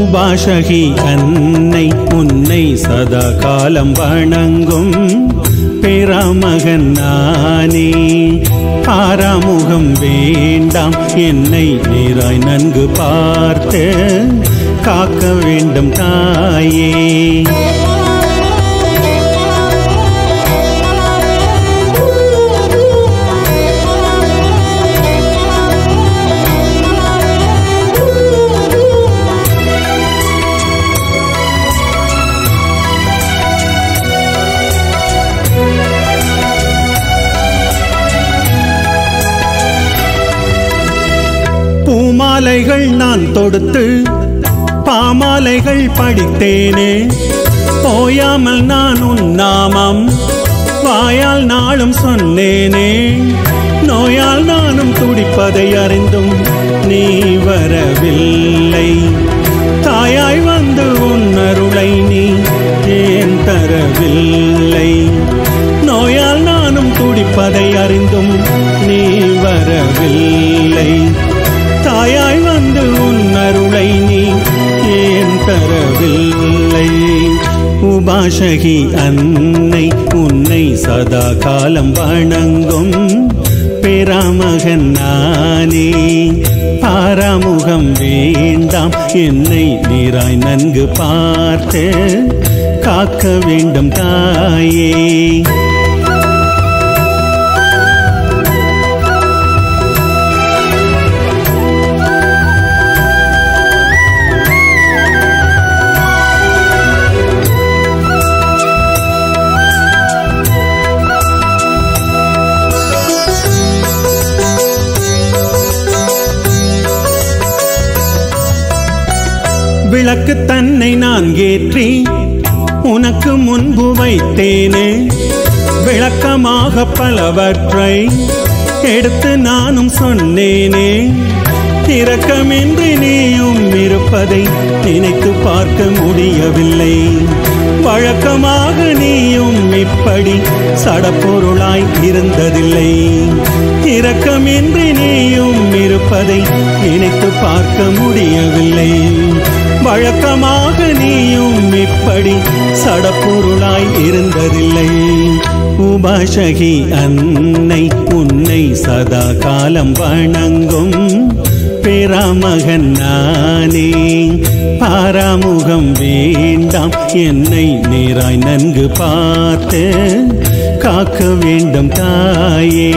உபாசகி அன்னை உன்னை சதா காலம் வணங்கும் பெறாமகன் நானே ஆறாமுகம் வேண்டாம் என்னை நேராய் நன்கு பார்த்து காக்க வேண்டும் தாயே பூமாலைகள் நான் தொடுத்து பாமாலைகள் படித்தேனே போயாமல் நான் உன் நாமம் வாயால் நாளும் சொன்னேனே நோயால் நானும் துடிப்பதை அறிந்தும் நீ வரவில்லை தாயாய் வந்து உன் அருளை நீ ஏன் தரவில்லை நோயால் நானும் துடிப்பதை அறிந்தும் நீ வரவில்லை தாயாய் வந்து உன் அருளை நீ ஏன் தரவில்லை உபாசகி அன்னை உன்னை சதா காலம் வணங்கும் பெறாமகன் நானே பாராமுகம் வேண்டாம் என்னை நீராய் நன்கு பார்த்து காக்க வேண்டும் தாயே விளக்கு தன்னை நான் ஏற்றி உனக்கு முன்பு வைத்தேனே விளக்கமாக பலவற்றை எடுத்து நானும் சொன்னேனே இரக்கமின்றி நீயும் இருப்பதை நினைத்து பார்க்க முடியவில்லை வழக்கமாக நீயும் இப்படி சடப்பொருளாய் இருந்ததில்லை இரக்கமின்றி நீயும் இருப்பதை நினைத்து பார்க்க முடியவில்லை வழக்கமாக நீயும் இப்படி சடப்பொருளாய் இருந்ததில்லை உபாசகி அன்னை உன்னை சதா காலம் வணங்கும் பெறாமகன் நானே பாராமுகம் வேண்டாம் என்னை நேராய் நன்கு பார்த்து காக்க வேண்டும் தாயே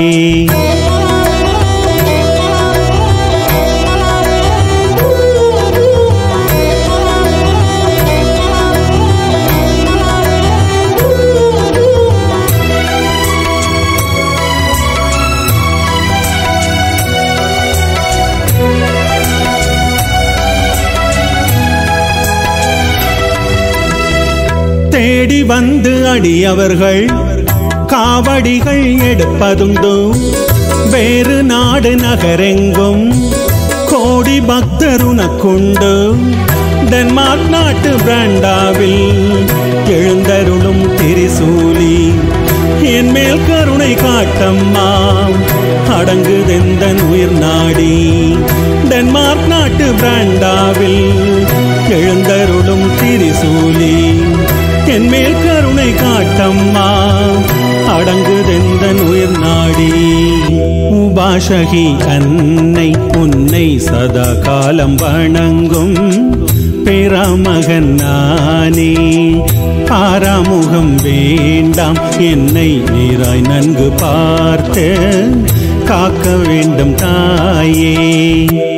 தேடி வந்து அடியவர்கள் காவடிகள் எடுப்பதுண்டோ வேறு நாடு நகரெங்கும் கோடி பக்தர் உனக்குண்டு டென்மார்க் நாட்டு பிராண்டாவில் எழுந்தருளும் திரிசூலி என் மேல் கருணை காட்டம்மா அடங்குதெந்தன் உயிர் நாடி டென்மார்க் நாட்டு பிராண்டாவில் எழுந்தருளும் திரிசூலி என் மேல் கருணை காட்டம்மா அடங்குதெந்தன் உயிர் நாடி உபாசகி அன்னை உன்னை சதா காலம் வணங்கும் பெறாமகன் நானே ஆறாமுகம் வேண்டாம் என்னை நீராய் நன்கு பார்த்து காக்க வேண்டும் தாயே